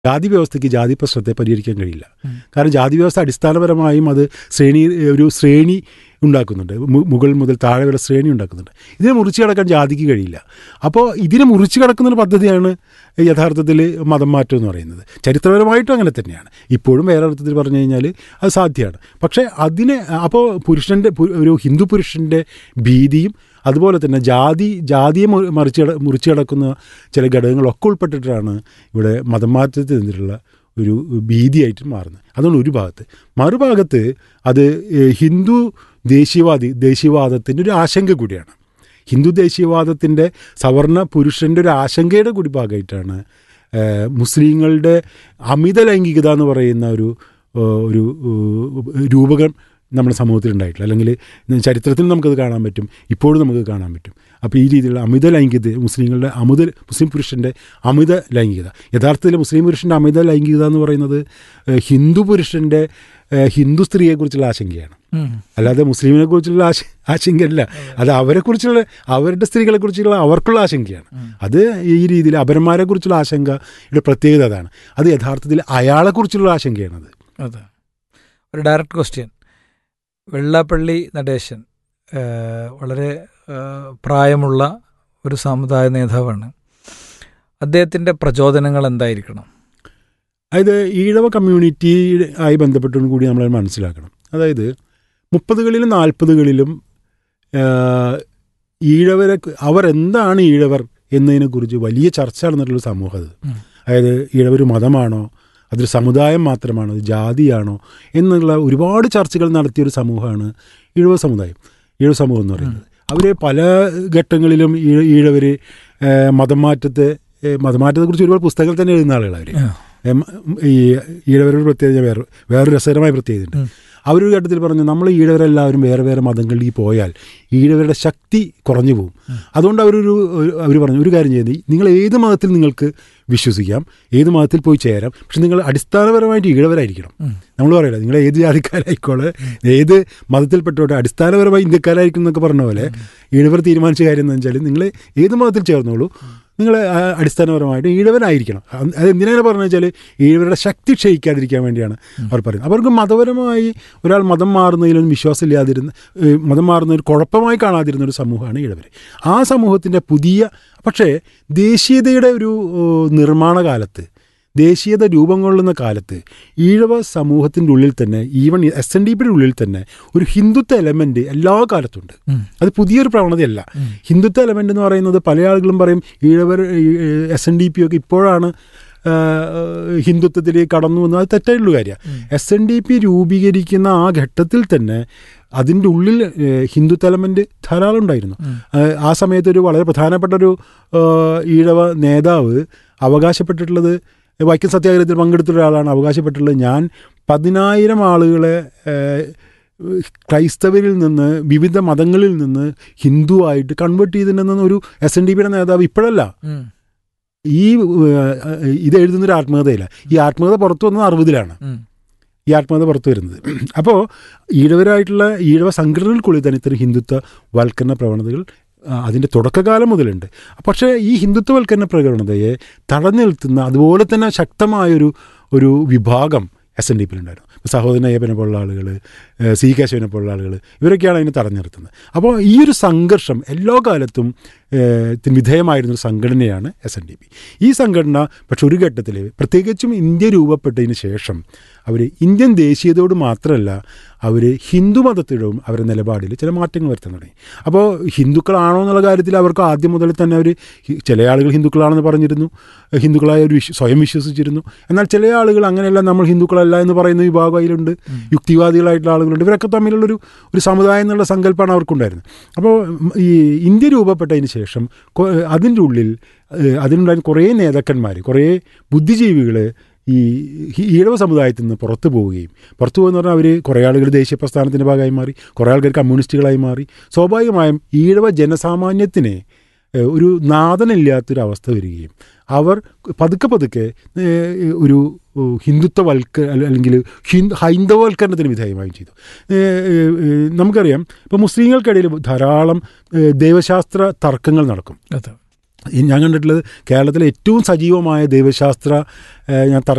ജാതി വ്യവസ്ഥയ്ക്ക് ജാതി പ്രശ്നത്തെ പരിഹരിക്കാൻ കഴിയില്ല ഉം. കാരണം ജാതി വ്യവസ്ഥ അടിസ്ഥാനപരമായും അത് ശ്രേണി ഒരു ശ്രേണി ഉണ്ടാക്കുന്നുണ്ട് മു- മുകൾ മുതൽ താഴെ വരെ ശ്രേണി ഉണ്ടാക്കുന്നുണ്ട് ഇതിനെ മുറിച്ച് കടക്കാൻ ജാതിക്ക് കഴിയില്ല അപ്പോൾ ഇതിനെ മുറിച്ച് കടക്കുന്ന ഒരു പദ്ധതിയാണ് യഥാർത്ഥത്തിൽ മതം മാറ്റം എന്ന് പറയുന്നത് ചരിത്രപരമായിട്ടും അങ്ങനെ തന്നെയാണ് ഇപ്പോഴും വേറെ അർത്ഥത്തിൽ പറഞ്ഞു കഴിഞ്ഞാൽ അത് സാധ്യമാണ് പക്ഷേ അതിനെ അപ്പോൾ പുരുഷൻ്റെ പു- ഒരു ഹിന്ദു പുരുഷൻ്റെ ഭീതിയും അതുപോലെ തന്നെ ജാതി ജാതിയെ മു- മറിച്ച് കട- മുറിച്ച് കിടക്കുന്ന ചില ഘടകങ്ങളൊക്കെ ഉൾപ്പെട്ടിട്ടാണ് ഇവിടെ മതം മാറ്റത്തിനെതിരുള്ള ഒരു ഭീതിയായിട്ട് മാറുന്നത് അതുകൊണ്ട് ഒരു ഭാഗത്ത് മറുഭാഗത്ത് അത് ഏഹ്, ഹിന്ദു ദേശീയവാദി ദേശീയവാദത്തിൻ്റെ ഒരു ആശങ്ക കൂടിയാണ് ഹിന്ദു ദേശീയവാദത്തിൻ്റെ സവർണ പുരുഷൻ്റെ ഒരു ആശങ്കയുടെ കൂടി ഭാഗമായിട്ടാണ് ഏഹ്, മുസ്ലിങ്ങളുടെ അമിത ലൈംഗികത എന്ന് പറയുന്ന ഒരു ഏഹ്, ഒരു ഏഹ്, രൂപകം നമ്മുടെ സമൂഹത്തിൽ ഉണ്ടായിട്ടില്ല അല്ലെങ്കിൽ ചരിത്രത്തിൽ നമുക്കത് കാണാൻ പറ്റും ഇപ്പോഴും നമുക്ക് കാണാൻ പറ്റും അപ്പോൾ ഈ രീതിയിലുള്ള അമിത ലൈംഗികത മുസ്ലിങ്ങളുടെ അമിത മുസ്ലിം പുരുഷൻ്റെ അമിത ലൈംഗികത യഥാർത്ഥത്തിൽ മുസ്ലിം പുരുഷൻ്റെ അമിത ലൈംഗികത എന്ന് പറയുന്നത് ഏഹ്, ഹിന്ദു പുരുഷൻ്റെ ഏഹ്, ഹിന്ദു സ്ത്രീയെക്കുറിച്ചുള്ള ആശങ്കയാണ് ഉം. അല്ലാതെ മുസ്ലിമിനെ കുറിച്ചുള്ള ആശ ആശങ്കയല്ല അത് അവരെക്കുറിച്ചുള്ള അവരുടെ സ്ത്രീകളെ കുറിച്ചുള്ള അവർക്കുള്ള ആശങ്കയാണ് അത് ഈ രീതിയിൽ അപരന്മാരെ കുറിച്ചുള്ള ആശങ്കയുടെ പ്രത്യേകത അതാണ് അത് യഥാർത്ഥത്തിൽ അയാളെക്കുറിച്ചുള്ള ആശങ്കയാണത് അതെ ഒരു ഡയറക്റ്റ് ക്വസ്റ്റ്യൻ വെള്ളാപ്പള്ളി നടേശൻ ആ, വളരെ ആ, പ്രായമുള്ള ഒരു സമുദായ നേതാവാണ് അദ്ദേഹത്തിൻ്റെ പ്രചോദനങ്ങൾ എന്തായിരിക്കണം അതായത് ഈഴവ കമ്മ്യൂണിറ്റി ആയി ബന്ധപ്പെട്ടും കൂടി നമ്മൾ മനസ്സിലാക്കണം അതായത് മുപ്പതുകളിലും നാൽപ്പതുകളിലും ഈഴവരെ അവർ എന്താണ് ഈഴവർ എന്നതിനെക്കുറിച്ച് വലിയ ചർച്ച നടന്നിട്ടുള്ള സമൂഹം അത് ഉം. അതായത് ഈഴവർ മതമാണോ അതൊരു സമുദായം മാത്രമാണോ അത് ജാതിയാണോ എന്നുള്ള ഒരുപാട് ചർച്ചകൾ നടത്തിയൊരു സമൂഹമാണ് ഈഴവ സമുദായം ഈഴവ സമൂഹം എന്ന് പറയുന്നത് അവർ പല ഘട്ടങ്ങളിലും ഈഴ ഈഴവർ മതം മാറ്റത്തെ ഏഹ് മതമാറ്റത്തെക്കുറിച്ച് ഒരുപാട് പുസ്തകങ്ങൾ തന്നെ എഴുതുന്ന ആളുകളാണ് അവർ ആ. എം, ഈ ഈഴവരുടെ പ്രത്യേകത വേറെ വേറൊരു രസകരമായ പ്രത്യേകതയുണ്ട് ഉം. അവരൊരു ഘട്ടത്തിൽ പറഞ്ഞു നമ്മൾ ഈഴവരെല്ലാവരും വേറെ വേറെ മതങ്ങളിലേക്ക് പോയാൽ ഈഴവരുടെ ശക്തി കുറഞ്ഞു പോകും അതുകൊണ്ട് അവരൊരു അവർ പറഞ്ഞു ഒരു കാര്യം ചെയ്യുന്നത് നിങ്ങൾ ഏത് മതത്തിൽ നിങ്ങൾക്ക് വിശ്വസിക്കാം ഏത് മതത്തിൽ പോയി ചേരാം പക്ഷെ നിങ്ങൾ അടിസ്ഥാനപരമായിട്ട് ഈഴവരായിരിക്കണം ഉം. നമ്മൾ പറയില്ല നിങ്ങൾ ഏത് ജാതിക്കാരായിക്കോളെ ഏത് മതത്തിൽപ്പെട്ടോട്ടെ അടിസ്ഥാനപരമായി ഇന്ത്യക്കാരായിരിക്കും എന്നൊക്കെ പറഞ്ഞ പോലെ ഈഴവർ തീരുമാനിച്ച കാര്യം എന്ന് വെച്ചാൽ നിങ്ങൾ ഏത് മതത്തിൽ ചേർന്നോളൂ നിങ്ങൾ അടിസ്ഥാനപരമായിട്ട് ഈഴവനായിരിക്കണം അത് അത് എന്തിനാണ് പറഞ്ഞു വെച്ചാൽ ഈഴവരുടെ ശക്തി ക്ഷയിക്കാതിരിക്കാൻ വേണ്ടിയാണ് അവർ പറയുന്നത് അവർക്ക് മതപരമായി ഒരാൾ മതം മാറുന്നതിലൊന്നും വിശ്വാസമില്ലാതിരുന്ന ഏഹ് മതം മാറുന്ന ഒരു കുഴപ്പമായി കാണാതിരുന്ന ഒരു സമൂഹമാണ് ഈഴവർ ആ സമൂഹത്തിൻ്റെ പുതിയ പക്ഷേ ദേശീയതയുടെ ഒരു ഏഹ്, നിർമ്മാണ കാലത്ത് ദേശീയത രൂപം കൊള്ളുന്ന കാലത്ത് ഈഴവ സമൂഹത്തിൻ്റെ ഉള്ളിൽ തന്നെ ഈവൻ എസ് എൻ ഡി പിയുടെ ഉള്ളിൽ തന്നെ ഒരു ഹിന്ദുത്വ എലമെൻ്റ് എല്ലാ കാലത്തുണ്ട് ഉം. അത് പുതിയൊരു പ്രവണതയല്ല ഉം. ഹിന്ദുത്വ എലമെൻ്റ് എന്ന് പറയുന്നത് പല ആളുകളും പറയും ഈഴവർ എസ് എൻ ഡി പി ഒക്കെ ഇപ്പോഴാണ് ആ, ഹിന്ദുത്വത്തിലേക്ക് കടന്നു എന്ന് അത് തെറ്റായിട്ടുള്ള കാര്യമാണ് എസ് എൻ ഡി പി രൂപീകരിക്കുന്ന ആ ഘട്ടത്തിൽ തന്നെ അതിൻ്റെ ഉള്ളിൽ ഏഹ്, ഹിന്ദുത്വ എലമെൻ്റ് ധാരാളം ഉണ്ടായിരുന്നു ഉം. ആ- ആ സമയത്ത് ഒരു വളരെ പ്രധാനപ്പെട്ട ഒരു ആ, ഈഴവ നേതാവ് അവകാശപ്പെട്ടിട്ടുള്ളത് വൈക്കം സത്യാഗ്രഹത്തിൽ പങ്കെടുത്ത ഒരാളാണ് അവകാശപ്പെട്ടിട്ടുള്ളത് ഞാൻ പതിനായിരം ആളുകളെ ഏഹ്, ക്രൈസ്തവരിൽ നിന്ന് വിവിധ മതങ്ങളിൽ നിന്ന് ഹിന്ദു ആയിട്ട് കൺവേർട്ട് ചെയ്തിട്ടുണ്ടെന്ന് ഒരു എസ് എൻ ഡി പിയുടെ നേതാവ് ഇപ്പോഴല്ല ഉം. ഈ ഏഹ്, ഇത് എഴുതുന്നൊരു ആത്മകഥയില്ല ഈ ആത്മകഥ പുറത്തു വന്നത് അറുപതിലാണ് ഉം. ഈ ആത്മകഥ പുറത്തു വരുന്നത് അപ്പോൾ ഈഴവരായിട്ടുള്ള ഈഴവ സംഘടനകൾക്കുള്ളിൽ തന്നെ ഇത്തരം ഹിന്ദുത്വ വൽക്കരണ പ്രവണതകൾ ആ, അതിൻ്റെ തുടക്കകാലം മുതലുണ്ട് പക്ഷേ ഈ ഹിന്ദുത്വവൽക്കരണ പ്രവണതയെ തടഞ്ഞു നിർത്തുന്ന അതുപോലെ തന്നെ ശക്തമായൊരു ഒരു വിഭാഗം എസ് എൻ ഡി പിയിലുണ്ടായിരുന്നു ഇപ്പോൾ സഹോദരൻ അയ്യപ്പനെ പോലുള്ള ആളുകൾ സി കേശവനെ പോലുള്ള ആളുകൾ ഇവരൊക്കെയാണ് അതിനെ തടഞ്ഞു നിർത്തുന്നത് അപ്പോൾ ഈ ഒരു സംഘർഷം എല്ലാ കാലത്തും ഏഹ്, ത്തിന് വിധേയമായിരുന്ന ഒരു സംഘടനയാണ് എസ് എൻ ഡി പി ഈ സംഘടന പക്ഷെ ഒരു ഘട്ടത്തിൽ പ്രത്യേകിച്ചും ഇന്ത്യ രൂപപ്പെട്ടതിന് ശേഷം അവർ ഇന്ത്യൻ ദേശീയതയോട് മാത്രമല്ല അവർ ഹിന്ദു മതത്തിലും അവരുടെ നിലപാടിൽ ചില മാറ്റങ്ങൾ വരുത്താൻ തുടങ്ങി അപ്പോൾ ഹിന്ദുക്കളാണോ എന്നുള്ള കാര്യത്തിൽ അവർക്ക് ആദ്യം മുതൽ തന്നെ അവർ ചില ആളുകൾ ഹിന്ദുക്കളാണെന്ന് പറഞ്ഞിരുന്നു ഹിന്ദുക്കളായ ഒരു വിശ്വ സ്വയം വിശ്വസിച്ചിരുന്നു എന്നാൽ ചില ആളുകൾ അങ്ങനെയല്ല നമ്മൾ ഹിന്ദുക്കളല്ല എന്ന് പറയുന്ന വിഭാഗം അതിലുണ്ട് യുക്തിവാദികളായിട്ടുള്ള ആളുകളുണ്ട് ഇവരൊക്കെ തമ്മിലുള്ളൊരു ഒരു സമുദായം എന്നുള്ള സങ്കല്പമാണ് അവർക്കുണ്ടായിരുന്നത് അപ്പോൾ ഈ ഇന്ത്യ രൂപപ്പെട്ടതിന് ശേഷം കൊ- അതിൻ്റെ ഉള്ളിൽ ഏഹ്, അതിനുണ്ടായിരുന്ന കുറേ നേതാക്കന്മാർ കുറേ ബുദ്ധിജീവികൾ ഈ ഈ ഈഴവ സമുദായത്തിൽ നിന്ന് പുറത്തു പോവുകയും പുറത്തു പോകുന്ന പറഞ്ഞാൽ അവർ കുറേ ആളുകൾ ദേശീയ പ്രസ്ഥാനത്തിൻ്റെ ഭാഗമായി മാറി കുറേ ആൾക്കാർ കമ്മ്യൂണിസ്റ്റുകളായി മാറി സ്വാഭാവികമായും ഈഴവ ജനസാമാന്യത്തിന് ഏഹ്, ഒരു നാഥനില്ലാത്തൊരവസ്ഥ വരികയും അവർ പതുക്കെ പതുക്കെ ഏഹ്, ഒരു ഏഹ്, ഹിന്ദുത്വവൽക്ക അല്ല- അല്ലെങ്കിൽ ഹിന്ദു ഹൈന്ദവവൽക്കരണത്തിന് വിധേയമായും ചെയ്തു ഏഹ്, ഏഹ്, ഏഹ്, നമുക്കറിയാം ഇപ്പോൾ മുസ്ലിങ്ങൾക്കിടയിൽ ധാരാളം ഏഹ്, ദൈവശാസ്ത്ര തർക്കങ്ങൾ നടക്കും അതെ ഈ ഞാൻ കണ്ടിട്ടുള്ളത് കേരളത്തിലെ ഏറ്റവും സജീവമായ ദൈവശാസ്ത്ര ഏഹ്, ഞാൻ തർക്ക